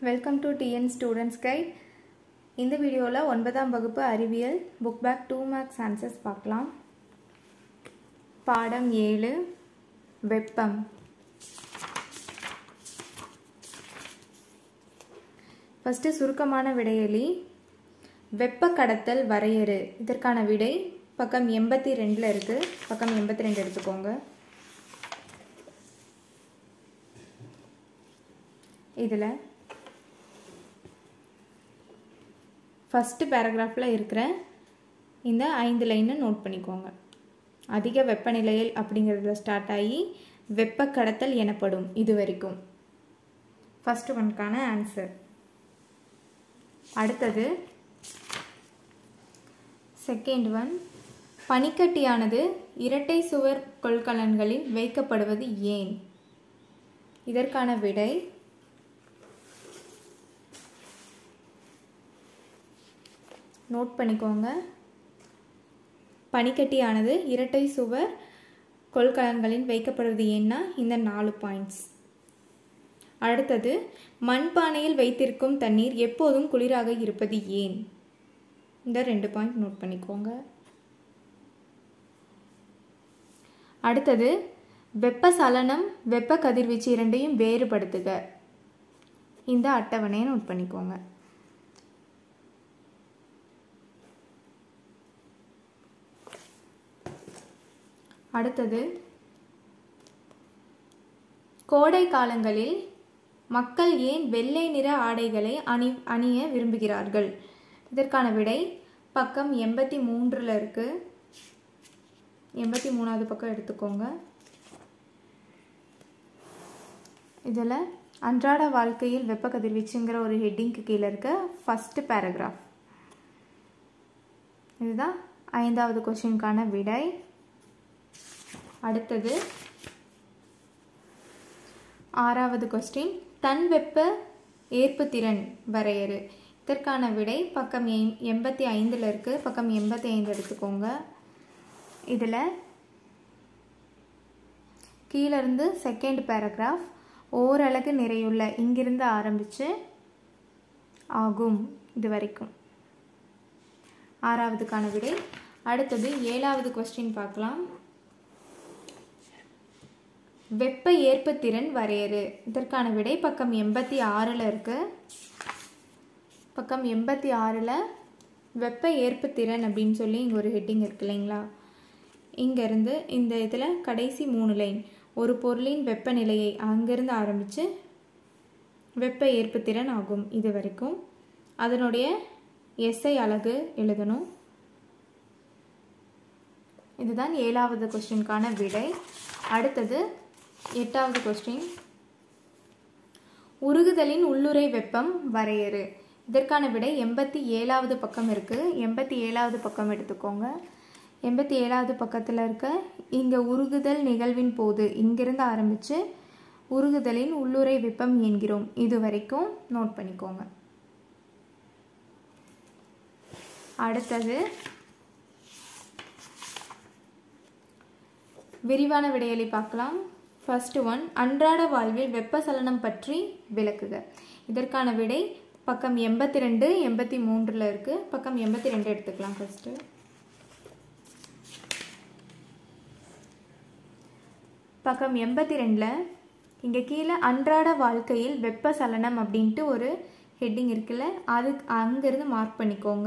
welcome to TN students guide இந்த வீடியோவில் ஒன்பதாம் வகுப்பு அறிவியல் book back two marks answers பார்க்கலாம் பாடம் ஏழு வெப்பம் ஃபஸ்ட்டு சுருக்கமான விடையெளி வெப்ப கடத்தல் வரையறு இதற்கான விடை பக்கம் எண்பத்தி ரெண்டில் இருக்குது பக்கம் எண்பத்தி ரெண்டு எடுத்துக்கோங்க இதில் ஃபஸ்ட்டு பேராகிராஃபில் இருக்கிற இந்த ஐந்து லைனை நோட் பண்ணிக்கோங்க அதிக வெப்பநிலையில் அப்படிங்கிறதுல ஸ்டார்ட் ஆகி வெப்ப கடத்தல் எனப்படும் இது வரைக்கும் ஃபஸ்ட் ஒன்க்கான ஆன்சர் அடுத்தது செகண்ட் ஒன் பனிக்கட்டியானது இரட்டை சுவர் கொள்கலன்களில் வைக்கப்படுவது ஏன் இதற்கான விடை நோட் பண்ணிக்கோங்க பனிக்கட்டியானது இரட்டை சுவர் கொள்கலன்களில் வைக்கப்படுவது ஏன்னா இந்த நாலு பாயிண்ட்ஸ் அடுத்தது மண்பானையில் வைத்திருக்கும் தண்ணீர் எப்போதும் குளிராக இருப்பது ஏன் இந்த ரெண்டு பாயிண்ட் நோட் பண்ணிக்கோங்க அடுத்தது வெப்ப சலனம் வெப்ப கதிர்வீச்சு இரண்டையும் வேறுபடுத்துக இந்த அட்டவணையை நோட் பண்ணிக்கோங்க அடுத்தது கோடை காலங்களில் மக்கள் ஏன் வெள்ளை நிற ஆடைகளை அணி அணிய விரும்புகிறார்கள் இதற்கான விடை பக்கம் எண்பத்தி மூன்றில் இருக்கு எண்பத்தி மூணாவது பக்கம் எடுத்துக்கோங்க இதில் அன்றாட வாழ்க்கையில் வெப்ப கதிர்வீச்சுங்கிற ஒரு ஹெட்டிங்க்கு கீழே இருக்க ஃபஸ்ட்டு பேராகிராஃப் இதுதான் ஐந்தாவது கொஷினுக்கான விடை அடுத்தது ஆறாவது கொஸ்டின் தன் வெப்ப ஏற்புத்திறன் வரையறு இதற்கான விடை பக்கம் எண்பத்தி ஐந்தில் இருக்குது பக்கம் எண்பத்தி ஐந்து எடுத்துக்கோங்க இதில் கீழேருந்து செகண்ட் பேராகிராஃப் ஓரளவு நிறையுள்ள இங்கிருந்து ஆரம்பித்து ஆகும் இது வரைக்கும் ஆறாவதுக்கான விடை அடுத்தது ஏழாவது கொஸ்டின் பார்க்கலாம் வெப்ப ஏற்புத்திறன் வரையறு இதற்கான விடை பக்கம் எண்பத்தி ஆறில் இருக்கு பக்கம் எண்பத்தி ஆறில் வெப்ப ஏற்புத்திறன் அப்படின்னு சொல்லி இங்கே ஒரு ஹெட்டிங் இருக்கு இல்லைங்களா இங்கேருந்து இந்த இதில் கடைசி மூணு லைன் ஒரு பொருளின் வெப்பநிலையை அங்கேருந்து ஆரம்பித்து வெப்ப ஏற்புத்திறன் ஆகும் இது வரைக்கும் அதனுடைய எஸ்ஐ அலகு எழுதணும் இதுதான் ஏழாவது கொஸ்டினுக்கான விடை அடுத்தது எட்டாவது கொஸ்டின் உருகுதலின் உள்ளுரை வெப்பம் வரையறு இதற்கான விடை எண்பத்தி ஏழாவது பக்கம் இருக்குது எண்பத்தி ஏழாவது பக்கம் எடுத்துக்கோங்க எண்பத்தி ஏழாவது பக்கத்தில் இருக்க இங்கே உருகுதல் நிகழ்வின் போது இங்கிருந்து ஆரம்பித்து உருகுதலின் உள்ளுரை வெப்பம் என்கிறோம் இது வரைக்கும் நோட் பண்ணிக்கோங்க அடுத்தது விரிவான விடையலை பார்க்கலாம் ஃபர்ஸ்ட் ஒன் அன்றாட வாழ்வில் வெப்பசலனம் பற்றி விளக்குக இதற்கான விடை பக்கம் எண்பத்தி ரெண்டு எண்பத்தி மூன்றில் இருக்குது பக்கம் எண்பத்தி ரெண்டு எடுத்துக்கலாம் ஃபஸ்ட்டு பக்கம் எண்பத்தி ரெண்டில் இங்கே கீழே அன்றாட வாழ்க்கையில் வெப்பசலனம் அப்படின்ட்டு ஒரு ஹெட்டிங் இருக்குல்ல அது அங்கேருந்து மார்க் பண்ணிக்கோங்க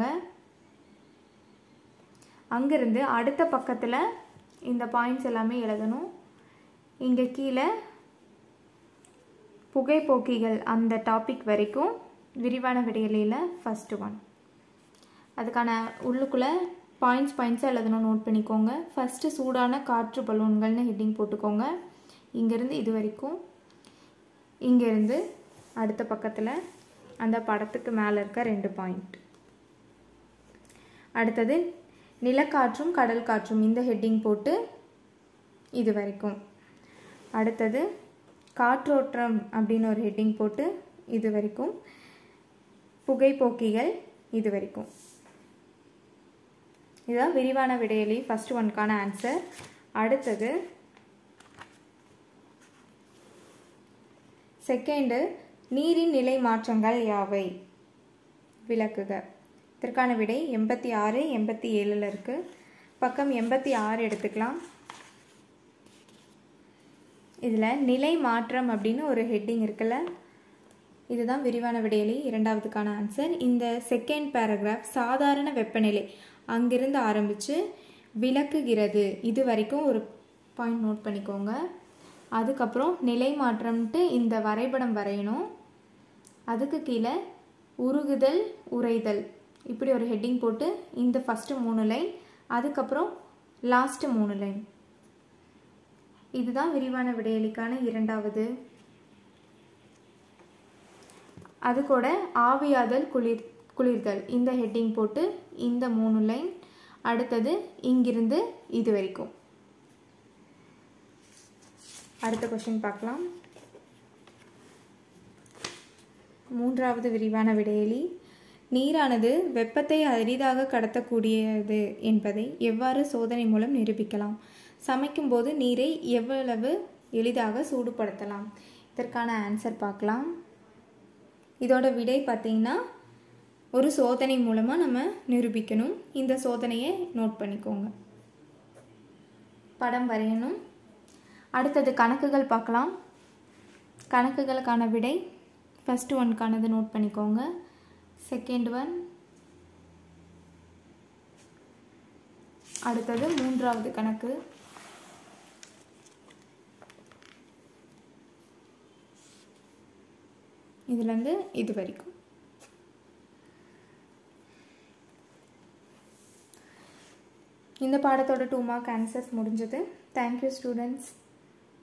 அங்கேருந்து அடுத்த பக்கத்தில் இந்த பாயிண்ட்ஸ் எல்லாமே எழுதணும் இங்கே கீழே புகைப்போக்கிகள் அந்த டாபிக் வரைக்கும் விரிவான விடையிலையில் ஃபஸ்ட்டு ஒன் அதுக்கான உள்ளுக்குள்ளே பாயிண்ட்ஸ் பாயிண்ட்ஸாக எழுதணும் நோட் பண்ணிக்கோங்க ஃபஸ்ட்டு சூடான காற்று பலூன்கள்னு ஹெட்டிங் போட்டுக்கோங்க இங்கேருந்து இது வரைக்கும் இங்கேருந்து அடுத்த பக்கத்தில் அந்த படத்துக்கு மேலே இருக்க ரெண்டு பாயிண்ட் அடுத்தது நிலக்காற்றும் கடல் காற்றும் இந்த ஹெட்டிங் போட்டு இது வரைக்கும் அடுத்தது காற்றோட்டம் அப்படின்னு ஒரு ஹெட்டிங் போட்டு இது வரைக்கும் புகைப்போக்கிகள் இது வரைக்கும் இதுதான் விரிவான விடையலி ஃபஸ்ட் ஒன்க்கான ஆன்சர் அடுத்தது செகண்டு நீரின் நிலை மாற்றங்கள் யாவை விளக்குக இதற்கான விடை எண்பத்தி ஆறு எண்பத்தி ஏழில் இருக்குது பக்கம் எண்பத்தி ஆறு எடுத்துக்கலாம் இதில் நிலை மாற்றம் அப்படின்னு ஒரு ஹெட்டிங் இருக்குல்ல இதுதான் விரிவான விடையலி இரண்டாவதுக்கான ஆன்சர் இந்த செகண்ட் பேராகிராஃப் சாதாரண வெப்பநிலை அங்கிருந்து ஆரம்பித்து விளக்குகிறது இது வரைக்கும் ஒரு பாயிண்ட் நோட் பண்ணிக்கோங்க அதுக்கப்புறம் நிலை மாற்றம்ட்டு இந்த வரைபடம் வரையணும் அதுக்கு கீழே உருகுதல் உறைதல் இப்படி ஒரு ஹெட்டிங் போட்டு இந்த ஃபஸ்ட்டு மூணு லைன் அதுக்கப்புறம் லாஸ்ட்டு மூணு லைன் இதுதான் விரிவான விடையலிக்கான இரண்டாவது அது கூட ஆவியாதல் குளிர் குளிர்தல் இந்த ஹெட்டிங் போட்டு இந்த மூணு லைன் அடுத்தது இங்கிருந்து இது வரைக்கும் அடுத்த கொஷின் பார்க்கலாம் மூன்றாவது விரிவான விடையலி நீரானது வெப்பத்தை அரிதாக கடத்தக்கூடியது என்பதை எவ்வாறு சோதனை மூலம் நிரூபிக்கலாம் சமைக்கும்போது நீரை எவ்வளவு எளிதாக சூடுபடுத்தலாம் இதற்கான ஆன்சர் பார்க்கலாம் இதோட விடை பார்த்தீங்கன்னா ஒரு சோதனை மூலமாக நம்ம நிரூபிக்கணும் இந்த சோதனையை நோட் பண்ணிக்கோங்க படம் வரையணும் அடுத்தது கணக்குகள் பார்க்கலாம் கணக்குகளுக்கான விடை ஃபஸ்ட் ஒன்க்கானது நோட் பண்ணிக்கோங்க செகண்ட் ஒன் அடுத்தது மூன்றாவது கணக்கு இதுலேருந்து இது வரைக்கும் இந்த பாடத்தோட டூ மார்க் ஆன்சர்ஸ் முடிஞ்சது தேங்க்யூ ஸ்டூடெண்ட்ஸ்